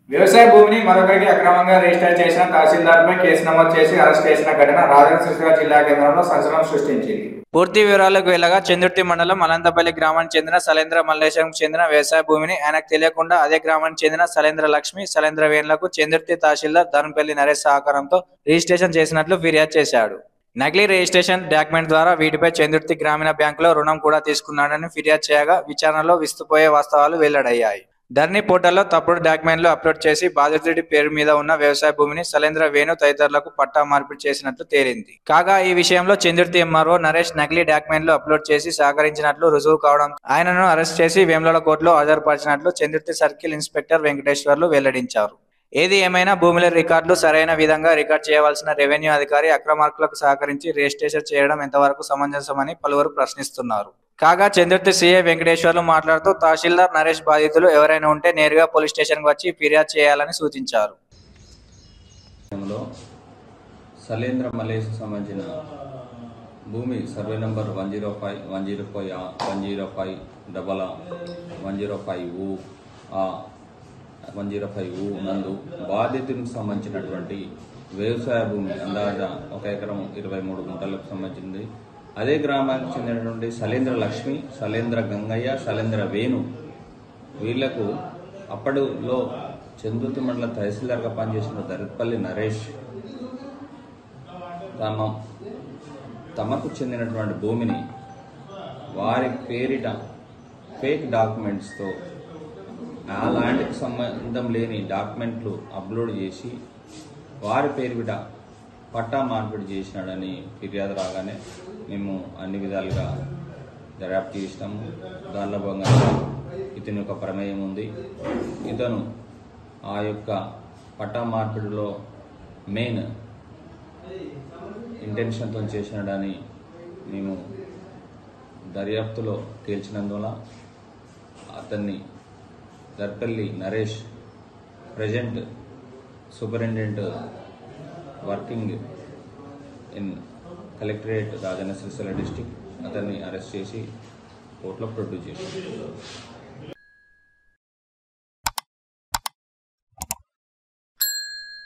వ్యవసాయ భూమిని మరొకరికి అక్రమంగా రిజిస్టర్ చేసిన తహసీల్దార్పై కేసు నమోదు చేసి అరెస్ట్ చేసిన ఘటన రాజన్న సిరిసిల్ల జిల్లా కేంద్రంలో సంచలనం సృష్టించింది పూర్తి వివరాలకు వెళ్ళగా చందుర్తి మండలం అనంతపల్లి గ్రామానికి చెందిన సలేంద్ర మల్లేశం చెందిన వ్యవసాయ భూమిని ఆయనకు తెలియకుండా అదే గ్రామానికి చెందిన సలేంద్ర లక్ష్మి సలేంద్ర వేన్లకు చందుర్తి తహసీల్దార్ ధనంపల్లి నరేష్ సహకారంతో రిజిస్ట్రేషన్ చేసినట్లు ఫిర్యాదు చేశాడు నకిలీ రిజిస్ట్రేషన్ డాక్యుమెంట్ ద్వారా వీటిపై చందుర్తి గ్రామీణ బ్యాంకులో రుణం కూడా తీసుకున్నాడని ఫిర్యాదు చేయగా విచారణలో విస్తుపోయే వాస్తవాలు వెల్లడయ్యాయి ధర్ని పోర్టల్లో తప్పుడు డాక్యుమెంట్లు అప్లోడ్ చేసి బాధితుడి పేరు మీద ఉన్న వ్యవసాయ భూమిని సలేంద్ర వేణు తదితరులకు పట్టా మార్పిడి చేసినట్లు తేలింది కాగా ఈ విషయంలో చందుర్తి ఎంఆర్ఓ నరేష్ నకిలీ డాక్యుమెంట్లు అప్లోడ్ చేసి సహకరించినట్లు రుజువు కావడం ఆయనను అరెస్ట్ చేసి వేములల కోర్టులో హాజరుపరిచినట్లు చందుర్తి సర్కిల్ ఇన్స్పెక్టర్ వెంకటేశ్వర్లు వెల్లడించారు ఏది ఏమైనా భూముల రికార్డులు సరైన విధంగా రికార్డ్ చేయవలసిన రెవెన్యూ అధికారి అక్రమార్కులకు సహకరించి రిజిస్ట్రేషన్ చేయడం ఎంతవరకు సమంజసమని పలువురు ప్రశ్నిస్తున్నారు కాగా చంద్రుతి సీఏ వెంకటేశ్వర్లు మాట్లాడుతూ తహసీల్దార్ నరేష్ బాధితులు ఎవరైనా ఉంటే నేరుగా పోలీస్ స్టేషన్కి వచ్చి ఫిర్యాదు చేయాలని సూచించారు లో సలేంద్ర మలేష్ సంబంధించిన భూమి survey number one zero five one zero five one zero five double one zero five ఊ వన్ జీరో ఫైవ్ ఊ నందు బాధితునికి సంబంధించినటువంటి వ్యవసాయ భూమి అందాజ ఒక ఎకరం ఇరవై మూడు గుంటలకు సంబంధించింది అదే గ్రామానికి చెందినటువంటి సలేంద్ర లక్ష్మి సలేంద్ర గంగయ్య సలేంద్ర వేణు వీళ్లకు అప్పటిలో చందుర్తి మండల తహసీల్దార్గా పనిచేసిన దరిపల్లి నరేష్ తమ తమకు చెందినటువంటి భూమిని వారి పేరిట ఫేక్ డాక్యుమెంట్స్తో ఆ ల్యాండ్కి సంబంధం లేని డాక్యుమెంట్లు అప్లోడ్ చేసి వారి పేరిట పట్టా మార్పిడి చేసినాడని ఫిర్యాదు రాగానే మేము అన్ని విధాలుగా దర్యాప్తు చేసినాము దానిలో భాగంగా ఇతని యొక్క ప్రమేయం ఉంది ఇతను ఆ యొక్క పట్టా మార్పిడిలో మెయిన్ ఇంటెన్షన్తో చేసినాడని మేము దర్యాప్తులో తేల్చినందువల్ల అతన్ని Darpalli Naresh present superintendent working in collectorate Rajanna Sircilla district అతన్ని అరెస్ట్ చేసి కోర్టులో ప్రొడ్యూస్ చేశారు